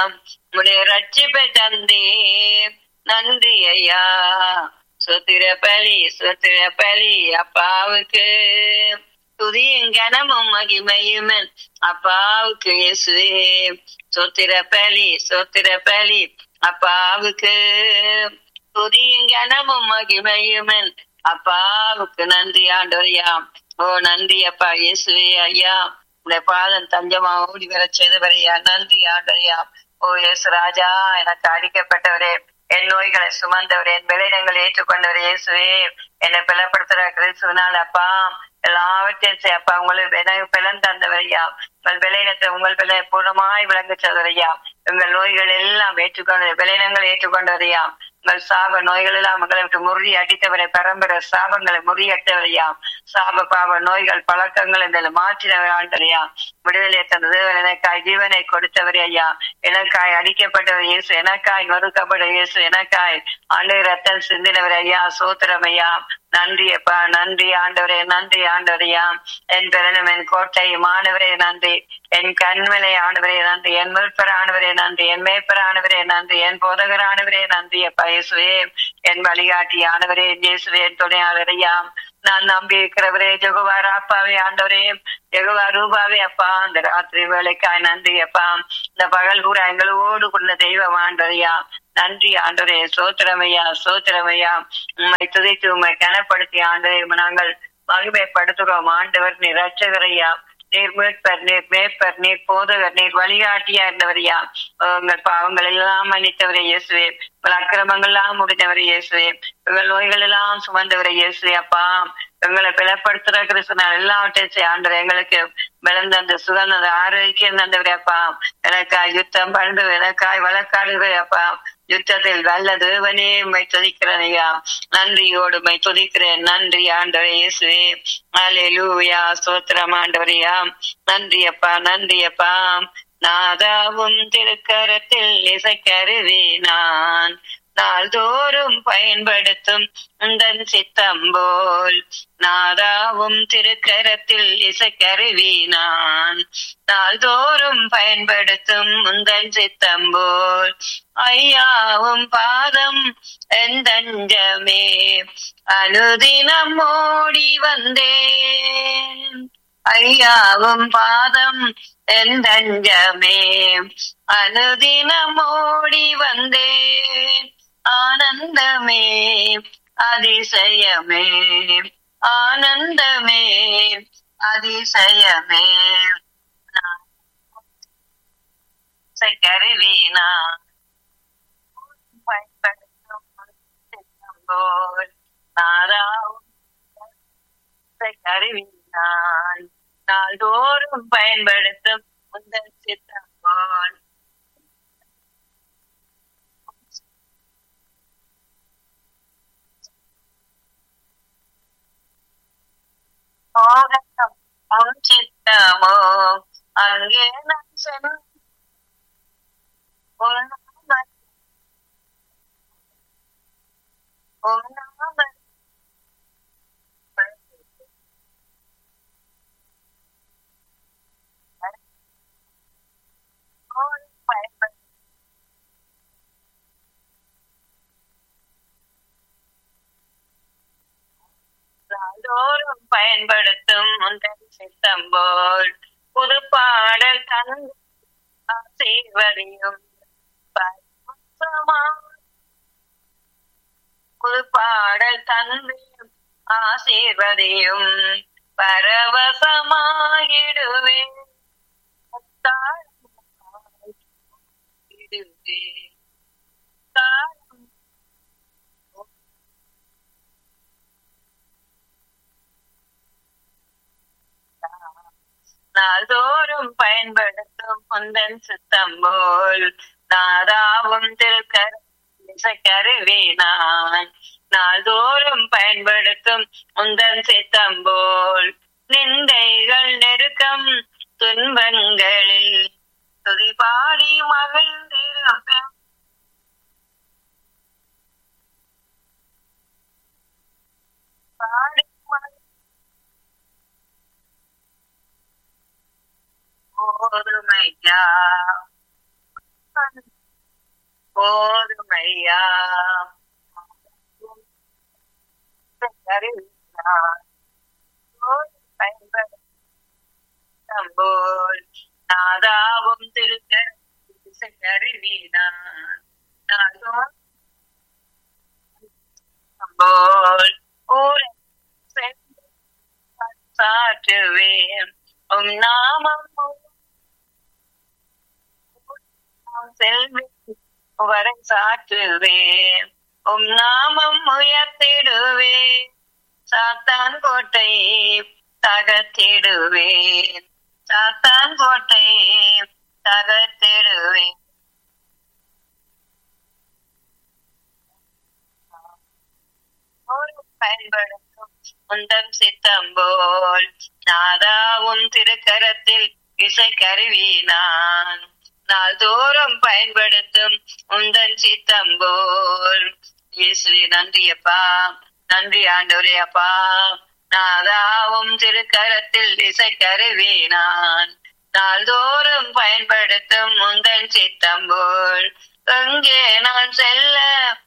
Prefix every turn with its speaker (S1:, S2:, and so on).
S1: உடைய ரட்சிப்பை தந்தே நன்றி ஐயா சுத்திர பலி சுத்திர பலி அப்பாவுக்கு துதியும் கனமும் மகிமையும் அப்பாவுக்கு இயேசுவே சொத்திர பலி சொத்திர பலி அப்பாவுக்கு துதியும் கனமும் மகிமையும் அப்பாவுக்கு நன்றி ஆண்டோரியாம் ஓ நன்றி அப்பா இயேசுவே ஐயா உடைய பாதம் தஞ்சமா ஓடி வர செய்தவரையா நன்றி ஆண்டோரியா ஓ இயேசு ராஜா எனக்கு அடிக்கப்பட்டவரே என் நோய்களை சுமந்தவரே என் விளைடங்களை ஏற்றுக்கொண்டவர் இயேசுவே என்னை பலப்படுத்துற கிறிஸ்துவனால் அப்பா எல்லாவற்றையும் செய் அப்பா உங்களுக்கு எனக்கு பலன் தந்தவரையா உங்கள் விளையினத்தை உங்கள் விலை பூர்ணமாய் விளங்க செய்தவரையா உங்கள் நோய்கள் எல்லாம் ஏற்றுக்கொண்ட விளையினங்களை ஏற்றுக்கொண்டவரையா உங்கள் சாப நோய்கள் எல்லாம் உங்களை விட்டு முறி அடித்தவரை பரம்பரை சாபங்களை முறியடித்தவரையா சாப பாவ நோய்கள் பழக்கங்கள் இந்த மாற்றினவர் ஆண்டரையா விடுதலை தந்தது எனக்காய் ஜீவனை கொடுத்தவர் ஐயா எனக்காய் அடிக்கப்பட்டவர் இயேசு எனக்காய் நொறுக்கப்பட்ட இயேசு எனக்காய் ஆண்டு ரத்தம் சிந்தினவர் ஐயா சோத்திரம் ஐயா நன்றி அப்பா நன்றி ஆண்டவரே நன்றி ஆண்டவரையா என் பிறனும் என் கோட்டை மாணவரே நன்றி என் கண்மலை ஆண்டவரே நன்றி என் மீட்பர் ஆண்டவரே நன்றி என் மேய்ப்பர் ஆண்டவரே நன்றி என் போதகர் ஆண்டவரே நன்றி அப்பா இயேசுவே என் வழிகாட்டி ஆண்டவரே இயேசுவே என் துணையாளரையா நான் நம்பி இருக்கிறவரே ஜெகுவா ராப்பாவே ஆண்டவரே ஜெகுவா ரூபாவே அப்பா அந்த ராத்திரி வேலைக்காய் நன்றி அப்பா இந்த பகல் கூட எங்களோடு கொண்ட தெய்வம் ஆண்டவரையா நன்றி ஆண்டவரே சோத்திரமையா சோத்திரமையா உண்மை துதித்து உண்மை கனப்படுத்தி ஆண்டவரே நாங்கள் மகிமைப்படுத்துகிறோம் ஆண்டவர் நீர் ரட்சகரையா நீர் மீட்பர் நீர் மேய்ப்பர் நீர் போதகர் நீர் வழிகாட்டியா இருந்தவரையா உங்கள் பாவங்கள் எல்லாம் மன்னித்தவரை இயேசுவே உங்கள் அக்கிரமங்கள் எல்லாம் முடிந்தவரை இயேசுவே உங்கள் நோய்கள் எல்லாம் சுமந்தவரை இயேசுவே அப்பா எங்களை பலப்படுத்துற கிறிஸ்தனால் எல்லாவற்றையும் ஆண்டவர் எங்களுக்கு பலம் தந்த சுகம் தந்த ஆரோக்கியம் தந்தவரே அப்பா எனக்காய் யுத்தம் பண்டு எனக்காய் வழக்காடுகிறே அப்பா யுத்தத்தில் வல்ல தேவனே உண்மை துதிக்கிறேன் ஐயா நன்றியோடு உண்மை துதிக்கிறேன் நன்றி ஆண்டவரே இயேசுவே அலையூயா சோத்திரம் ஆண்டவரையா நன்றி அப்பா நன்றி அப்பா நாதாவும் திருக்கரத்தில் இசைக்கருவி நான் நாள்தோறும் பயன்படுத்தும் உந்தன் சித்தம் போல் நாதாவும் திருக்கரத்தில் இசைக்கருவி நான் நாள்தோறும் பயன்படுத்தும் உந்தன் சித்தம் போல் ஐயாவும் பாதம் எந்தஞ்சமே அனுதினம் ஓடி வந்தேன் ஐயாவும் பாதம் எந்தஞ்சமே அனுதினம் ஓடி வந்தேன் ஆனந்தமே அதிசயமே ஆனந்தமே அதிசயமே கருவினா கருவினான் நாள்தோறும் பயன்படுத்தும் முந்தன் சித்தம் போல் போகட்டும் உன் சித்தமோ அங்கே நான் சென்று உன் நாம- உன் நாம- பயன்படுத்த நாள்தோறும் பயன்படுத்தும் முந்தன் சித்தம் போல் புது பாடல் தந்து ஆசீர்வதியும் பரவசமா புது பாடல் தந்து ஆசீர்வதியும் பரவசமாகிடுவேன் தாழ்மையாகிடுவேன். தாழ்மை நாள்தோறும் பயன்படுத்தும் முந்தன் சித்தம் போல் நாதாவும் திருக்கருவி நான் நாள்தோறும் பயன்படுத்தும் முந்தன் சித்தம் போல் நிந்தைகள் நெருக்கம் துன்பங்களில் துதி பாடி மகிழ்ந்திருப்பேன் பாடி மகிழ் போதுமையா போதுமையா போல் நாதாவும் திருக்கருவினான் போல் ஊரை சாற்றுவேன் உம் நாமம் செல்வி வரை சாற்றுவேன் உம் நாமம் உயர்த்திடுவேன் சாத்தான் கோட்டை தகர்த்திடுவேன் சாத்தான் கோட்டை தகர்த்திடுவேன் பயன்படுத்தும் உந்தம் சித்தம் போல் நாதாவும் திருக்கரத்தில் இசை கருவினான் நாள்தோறும் பயன்படுத்தும் உந்தன் சித்தம் போல் இயேசுவே நன்றி அப்பா நன்றி ஆண்டவரே அப்பா நாதாவும் திருக்கரத்தில் இசை கருவினான் நாள்தோறும் பயன்படுத்தும் உந்தன் சித்தம் போல் எங்கே நான் செல்ல